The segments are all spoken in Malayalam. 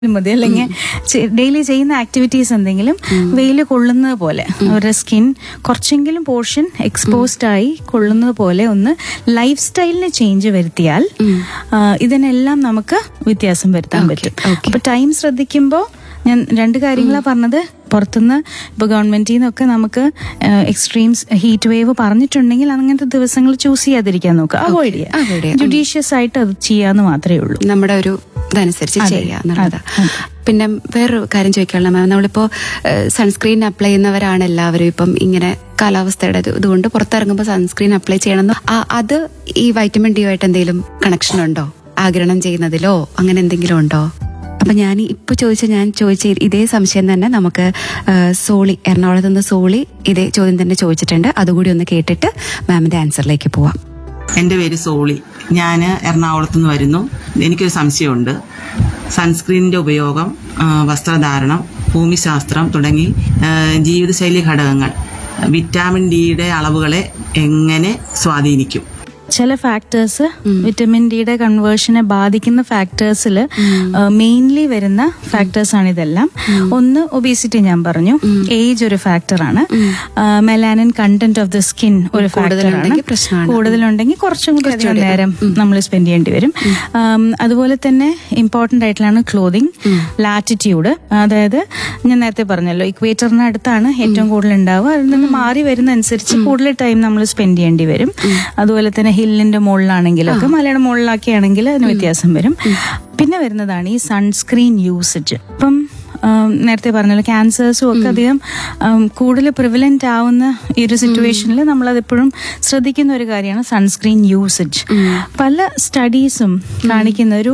മതി അല്ലെങ്കിൽ ഡെയിലി ചെയ്യുന്ന ആക്ടിവിറ്റീസ് എന്തെങ്കിലും വെയിൽ കൊള്ളുന്നത് പോലെ അവരുടെ സ്കിൻ കുറച്ചെങ്കിലും പോർഷൻ എക്സ്പോസ്ഡ് ആയി കൊള്ളുന്നത് പോലെ ഒന്ന് ലൈഫ് സ്റ്റൈലിന് ചേഞ്ച് വരുത്തിയാൽ ആ, ഇതിനെല്ലാം നമുക്ക് വ്യത്യാസം വരുത്താൻ പറ്റും അപ്പൊ ടൈം ശ്രദ്ധിക്കുമ്പോൾ ഞാൻ രണ്ട് കാര്യങ്ങളാണ് പറഞ്ഞത് പുറത്തുനിന്ന് ഇപ്പൊ ഗവൺമെന്റിൽ നിന്നൊക്കെ നമുക്ക് എക്സ്ട്രീംസ് ഹീറ്റ് വേവ് പറഞ്ഞിട്ടുണ്ടെങ്കിൽ അങ്ങനത്തെ ദിവസങ്ങൾ ചൂസ് ചെയ്യാതിരിക്കാൻ നോക്കുക അവോയ്ഡ് avoid ചെയ്യുക ചെയ്യാം. ജുഡീഷ്യസ് ആയിട്ട് അത് ചെയ്യാന്ന് മാത്രമേ ഉള്ളൂ നമ്മുടെ ഒരു ഇതനുസരിച്ച് അതെ, ചെയ്യുക എന്നുള്ളത് അതെ. പിന്നെ വേറൊരു കാര്യം ചോദിക്കാനുള്ള മാം നമ്മളിപ്പോ സൺസ്ക്രീൻ അപ്ലൈ ചെയ്യുന്നവരാണ് എല്ലാവരും ഇപ്പം ഇങ്ങനെ കാലാവസ്ഥയുടെ ഇത് ഇതുകൊണ്ട് പുറത്തിറങ്ങുമ്പോൾ സൺസ്ക്രീൻ അപ്ലൈ ചെയ്യണമെന്ന് ആ- അത് ഈ വൈറ്റമിൻ ഡി ആയിട്ട് എന്തെങ്കിലും കണക്ഷൻ ഉണ്ടോ ആഗിരണം ചെയ്യുന്നതിലോ അങ്ങനെ എന്തെങ്കിലും ഉണ്ടോ അപ്പൊ ഞാൻ ഇപ്പൊ ചോദിച്ച ഞാൻ ചോദിച്ച ഇതേ സംശയം തന്നെ നമുക്ക് ആ, സോളി എറണാകുളത്ത് നിന്ന് സോളി ഇതേ ചോദ്യം തന്നെ ചോദിച്ചിട്ടുണ്ട് അതുകൂടി ഒന്ന് കേട്ടിട്ട് മാമിന്റെ ആൻസറിലേക്ക് പോവാം എൻ്റെ പേര് സോളി ഞാൻ എറണാകുളത്ത് നിന്ന് വരുന്നു എനിക്കൊരു സംശയമുണ്ട് സൺസ്ക്രീനിൻ്റെ ഉപയോഗം ആ, വസ്ത്രധാരണം ഭൂമിശാസ്ത്രം തുടങ്ങി ആ, ജീവിതശൈലി ഘടകങ്ങൾ വിറ്റാമിൻ ഡിയുടെ അളവുകളെ എങ്ങനെ സ്വാധീനിക്കും ചില ഫാക്ടേഴ്സ് വിറ്റമിൻ ഡിയുടെ കൺവേർഷനെ ബാധിക്കുന്ന ഫാക്ടേഴ്സിൽ മെയിൻലി വരുന്ന ഫാക്ടേഴ്സ് ആണ് ഇതെല്ലാം ഒന്ന് ഒബീസിറ്റി ഞാൻ പറഞ്ഞു ഏജ് ഒരു ഫാക്ടറാണ് melanin content of the skin ഒരു ഫാക്ടറാണ് കൂടുതലുണ്ടെങ്കിൽ പ്രശ്നമാണ്. കൂടുതലുണ്ടെങ്കിൽ കുറച്ചും കൂടി അധികം നേരം നമ്മൾ സ്പെൻഡ് ചെയ്യേണ്ടി വരും ആം, അതുപോലെ തന്നെ ഇമ്പോർട്ടന്റ് ആയിട്ടുള്ളതാണ് ക്ലോതിങ് ലാറ്റിറ്റ്യൂഡ് അതായത് ഞാൻ നേരത്തെ പറഞ്ഞല്ലോ ഇക്വേറ്ററിന് അടുത്താണ് ഏറ്റവും കൂടുതൽ ഉണ്ടാവുക അതിൽ നിന്ന് മാറി വരുന്ന അനുസരിച്ച് കൂടുതൽ ടൈം നമ്മൾ സ്പെൻഡ് ചെയ്യേണ്ടി വരും അതുപോലെ തന്നെ ഹില്ലിന്റെ മുകളിലാണെങ്കിലൊക്കെ മലയുടെ മുകളിലൊക്കെ അതിന് വ്യത്യാസം വരും പിന്നെ വരുന്നതാണ് ഈ സൺസ്ക്രീൻ യൂസേജ് ഇപ്പം ആം, നേരത്തെ പറഞ്ഞല്ലോ ക്യാൻസേഴ്സും ഒക്കെ അധികം ആം, കൂടുതൽ പ്രിവലന്റ് ആവുന്ന ഈ ഒരു സിറ്റുവേഷനിൽ നമ്മൾ അതെപ്പോഴും ശ്രദ്ധിക്കുന്ന ഒരു കാര്യമാണ് സൺസ്ക്രീൻ യൂസേജ് പല സ്റ്റഡീസും കാണിക്കുന്ന ഒരു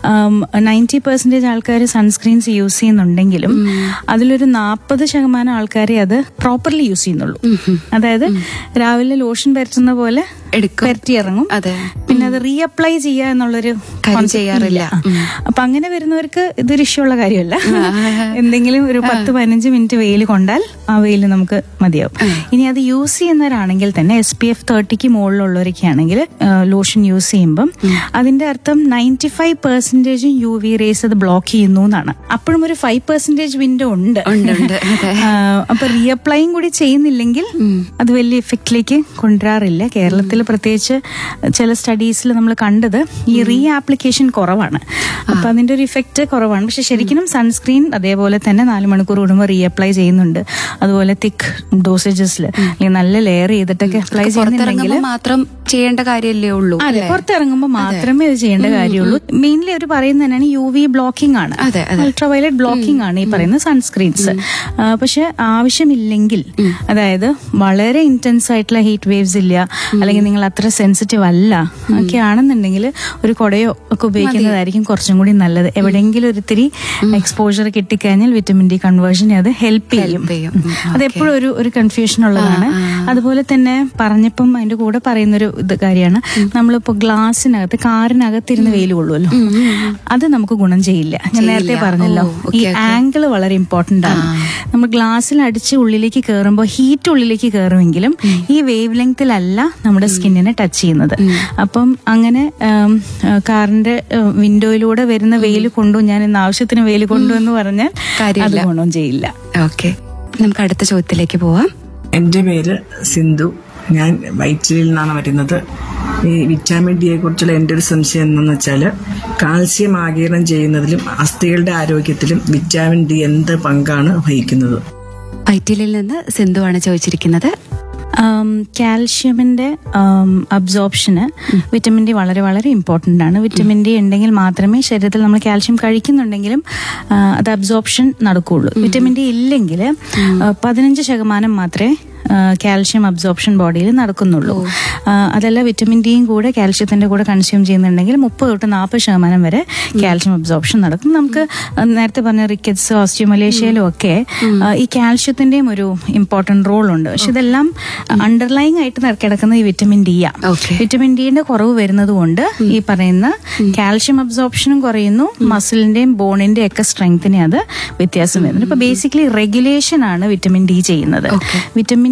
നയൻറ്റി പെർസെന്റേജ് ആൾക്കാർ സൺസ്ക്രീൻസ് യൂസ് ചെയ്യുന്നുണ്ടെങ്കിലും അതിലൊരു നാൽപ്പത് ശതമാനം ആൾക്കാരെ അത് പ്രോപ്പർലി യൂസ് ചെയ്യുന്നുള്ളൂ അതായത് രാവിലെ ലോഷൻ പരത്തുന്ന പോലെ എടുക്കും. പരത്തി ഇറങ്ങും അതെ. പിന്നെ അത് റീഅപ്ലൈ ചെയ്യുക എന്നുള്ളൊരു കാര്യം concept ചെയ്യാറില്ല. ഇല്ല. അപ്പൊ അങ്ങനെ വരുന്നവർക്ക് ഇതൊരു ഇഷ്യൂ ഉള്ള കാര്യമല്ല എന്തെങ്കിലും ഒരു പത്ത് പതിനഞ്ച് മിനിറ്റ് വെയിൽ കൊണ്ടാൽ ആ വെയിൽ നമുക്ക് മതിയാവും ഇനി അത് യൂസ് ചെയ്യുന്നവരാണെങ്കിൽ തന്നെ എസ് പി എഫ് തേർട്ടിക്ക് മുകളിലുള്ളവരൊക്കെ ആണെങ്കിൽ ലോഷൻ യൂസ് ചെയ്യുമ്പം അതിന്റെ അർത്ഥം ninety five percentage U V rays അത് ബ്ലോക്ക് ചെയ്യുന്നു എന്നാണ് അപ്പോഴും ഒരു ഫൈവ് പെർസെന്റേജ് വിൻഡോ ഉണ്ട് ഉണ്ട്, ഉണ്ട്. അതെ. ആ, അപ്പൊ റീഅപ്ലൈയും കൂടി ചെയ്യുന്നില്ലെങ്കിൽ അത് വലിയ ഇഫക്റ്റിലേക്ക് കൊണ്ടുവരാറില്ല കേരളത്തിൽ പ്രത്യേകിച്ച് ചില സ്റ്റഡീസിൽ നമ്മൾ കണ്ടത് ഈ റീ ആപ്ലിക്കേഷൻ കുറവാണ് അപ്പൊ അതിന്റെ ഒരു ഇഫക്റ്റ് കുറവാണ് പക്ഷെ ശരിക്കും സൺസ്ക്രീൻ അതേപോലെ തന്നെ നാല് മണിക്കൂർ കൂടുമ്പോൾ റീ അപ്ലൈ ചെയ്യുന്നുണ്ട് അതുപോലെ തിക്ക് ഡോസേജസിൽ അല്ലെങ്കിൽ നല്ല ലെയർ ചെയ്തിട്ടൊക്കെ അപ്ലൈ ചെയ്യുന്നുണ്ടെങ്കിൽ പുറത്തിറങ്ങുമ്പോൾ മാത്രം ചെയ്യേണ്ട കാര്യമല്ലേ ഉള്ളൂ അതെ പുറത്തിറങ്ങുമ്പോൾ മാത്രമേ ഇത് ചെയ്യേണ്ട കാര്യമുള്ളൂ മെയിൻലി അവർ പറയുന്നത് തന്നെയാണ് യു വി ബ്ലോക്കിംഗ് ആണ് അതെ, അതെ. അൾട്രാവയലറ്റ് ബ്ലോക്കിംഗ് ആണ് ഈ പറയുന്ന സൺസ്ക്രീൻസ് പക്ഷെ ആവശ്യമില്ലെങ്കിൽ അതായത് വളരെ ഇന്റൻസ് ആയിട്ടുള്ള ഹീറ്റ് വേവ്സ് ഇല്ല അല്ലെങ്കിൽ നിങ്ങൾ അത്ര സെൻസിറ്റീവ് അല്ല ഒക്കെ ആണെന്നുണ്ടെങ്കിൽ ഒരു കുടയോ ഒക്കെ ഉപയോഗിക്കുന്നതായിരിക്കും കുറച്ചും കൂടി നല്ലത് എവിടെയെങ്കിലും ഒരു ഇത്തിരി എക്സ്പോഷർ കിട്ടിക്കഴിഞ്ഞാൽ വിറ്റമിൻ ഡി കൺവേർഷനെ അത് ഹെൽപ്പ് ചെയ്യും Help ചെയ്യും. ഉം, അത് എപ്പോഴും ഒരു ഒരു കൺഫ്യൂഷൻ ഉള്ളതാണ് അതുപോലെ തന്നെ പറഞ്ഞപ്പം അതിന്റെ കൂടെ പറയുന്നൊരു ഇത് കാര്യമാണ് നമ്മളിപ്പോ ഗ്ലാസിനകത്ത് കാറിനകത്തിരുന്ന് വെയിൽ കൊള്ളുമല്ലോ അത് നമുക്ക് ഗുണം ചെയ്യില്ല ഞാൻ നേരത്തെ പറഞ്ഞല്ലോ ഓ, okay, ഈ okay. ആംഗിൾ വളരെ ഇമ്പോർട്ടന്റ് ആണ് നമ്മൾ ഗ്ലാസ്സിൽ അടിച്ച് ഉള്ളിലേക്ക് കയറുമ്പോൾ ഹീറ്റ് ഉള്ളിലേക്ക് കയറുമെങ്കിലും ഈ വേവ് ലെങ്തിലല്ല നമ്മുടെ സ്കിന്നിനെ ടച്ച് ചെയ്യുന്നത് അപ്പം അങ്ങനെ ഉം, ആ, കാറിന്റെ ഉം, വിൻഡോയിലൂടെ വരുന്ന വെയിൽ കൊണ്ടു ഞാൻ ഇന്ന് ആവശ്യത്തിന് വെയിൽ കൊണ്ടു എന്ന് പറഞ്ഞാൽ അത് കാര്യമില്ല. ഗുണം ചെയ്യില്ല ഓക്കെ നമുക്ക് അടുത്ത ചോദ്യത്തിലേക്ക് പോവാം എൻ്റെ പേര് സിന്ധു ഞാൻ വൈറ്റിലിൽ നിന്നാണ് വരുന്നത് ഈ വിറ്റാമിൻ ഡിയെ കുറിച്ചുള്ള എൻ്റെ ഒരു സംശയം എന്തെന്ന് വെച്ചാൽ കാൽസ്യം ആഗിരണം ചെയ്യുന്നതിലും അസ്ഥികളുടെ ആരോഗ്യത്തിലും വിറ്റാമിൻ ഡി എന്ത് പങ്കാണ് വഹിക്കുന്നത് ഐറ്റിലിൽ നിന്ന് സിന്ധുവാണ് ചോദിച്ചിരിക്കുന്നത് ആം, കാൽഷ്യമിന്റെ അബ്സോർപ്ഷന് വിറ്റമിൻ ഡി വളരെ വളരെ ഇമ്പോർട്ടന്റ് ആണ് വിറ്റമിൻ ഡി ഉണ്ടെങ്കിൽ മാത്രമേ ശരീരത്തിൽ നമ്മൾ കാൽഷ്യം കഴിക്കുന്നുണ്ടെങ്കിലും ആ, അത് അബ്സോർപ്ഷൻ നടക്കുകയുള്ളൂ വിറ്റമിൻ ഡി ഇല്ലെങ്കിൽ പതിനഞ്ച് ശതമാനം മാത്രമേ കാൽഷ്യം അബ്സോർപ്ഷൻ ബോഡിയിൽ നടക്കുന്നുള്ളൂ ആ, അതല്ല വിറ്റമിൻ ഡിയും കൂടെ കാൽഷ്യത്തിന്റെ കൂടെ കൺസ്യൂം ചെയ്യുന്നുണ്ടെങ്കിൽ മുപ്പത് തൊട്ട് നാൽപ്പത് ശതമാനം വരെ കാൽഷ്യം അബ്സോർപ്ഷൻ നടക്കും നമുക്ക് നേരത്തെ പറഞ്ഞ റിക്കറ്റ്സ് ഓസ്റ്റിയോമലേഷ്യയിലും ഒക്കെ ആ, ഈ കാൽഷ്യത്തിന്റെയും ഒരു ഇമ്പോർട്ടന്റ് റോൾ ഉണ്ട് പക്ഷെ ഇതെല്ലാം അണ്ടർലൈങ് ആയിട്ട് ന- കിടക്കുന്ന ഈ വിറ്റമിൻ ഡി ആ Okay. വിറ്റമിൻ ഡിയുടെ കുറവ് വരുന്നത് കൊണ്ട് ഈ പറയുന്ന കാൽഷ്യം അബ്സോർപ്ഷനും കുറയുന്നു മസിലിന്റെയും ബോണിന്റെയും ഒക്കെ സ്ട്രെങ്തിനെ അത് വ്യത്യാസം വരുന്നുണ്ട് ഇപ്പൊ ബേസിക്കലി റെഗുലേഷൻ ആണ് വിറ്റമിൻ ഡി ചെയ്യുന്നത് വിറ്റമിൻ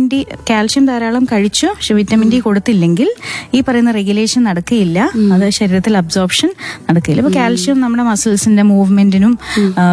ഡി കാൽഷ്യം ധാരാളം കഴിച്ചു പക്ഷെ വിറ്റമിൻ ഡി കൊടുത്തില്ലെങ്കിൽ ഈ പറയുന്ന റെഗുലേഷൻ നടക്കുകയില്ല അത് ശരീരത്തിൽ അബ്സോർപ്ഷൻ നടക്കില്ല ഇപ്പൊ കാൽഷ്യം നമ്മുടെ മസിൽസിന്റെ മൂവ്മെന്റിനും